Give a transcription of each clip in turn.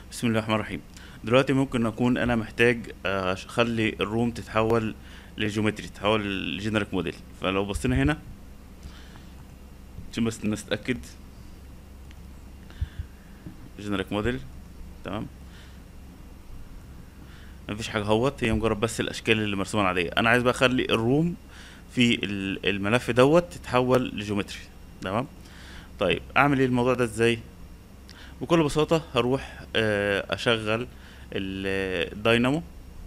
بسم الله الرحمن الرحيم دلوقتي ممكن اكون انا محتاج آه، اخلي الروم تتحول لجيومتري تتحول لجينيريك موديل فلو بصينا هنا عشان بس نتاكد جينيريك موديل تمام مفيش حاجه اهوت هي مجرد بس الاشكال اللي مرسومه عليها انا عايز بقى اخلي الروم في ال- الملف دوت تتحول لجيومتري تمام طيب اعمل ايه الموضوع ده ازاي بكل بساطة هروح آه، أشغل ال- الداينامو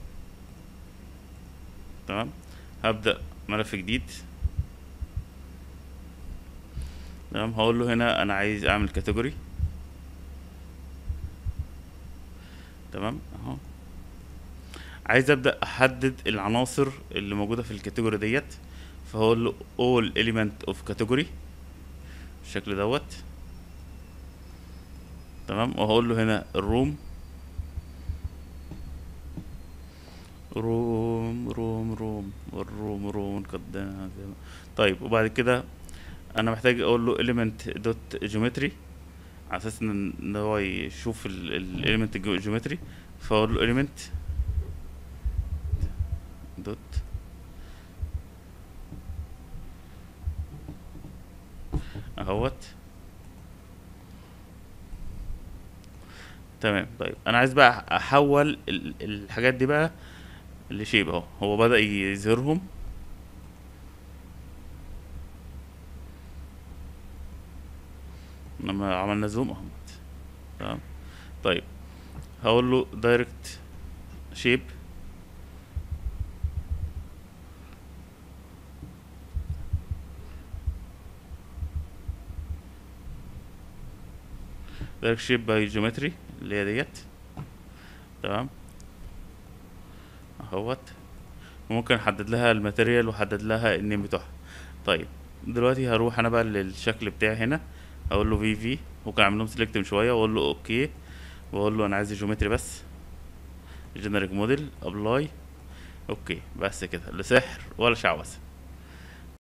تمام هبدأ ملف جديد تمام هقول له هنا أنا عايز أعمل كاتيجوري تمام أهو عايز أبدأ أحدد العناصر اللي موجودة في الكاتيجوري ديت فهقول له all element of category بالشكل دوت تمام وهقول له هنا الروم روم روم روم الروم روم قدنا طيب وبعد كده انا محتاج اقول له element دوت geometry على اساس ان إن هو يشوف ال element geometry فاقول له element دوت اهوت تمام طيب انا عايز بقى احول ال- الحاجات دي بقى لشيب اهو هو بدأ يظهرهم لما عملنا زوم اهو تمام طيب هقول له دايركت شيب دايركت شيب باي جيومتري اللي هي ديت تمام اهوت ممكن احدد لها الماتيريال واحدد لها النيم بتاعها طيب دلوقتي هروح انا بقى للشكل بتاعي هنا هقول له في في ممكن اعمل لهم سيلكت من شويه واقول له اوكي واقول له انا عايز جيومتري بس جنريك موديل ابلاي اوكي بس كده لا سحر ولا شعوذه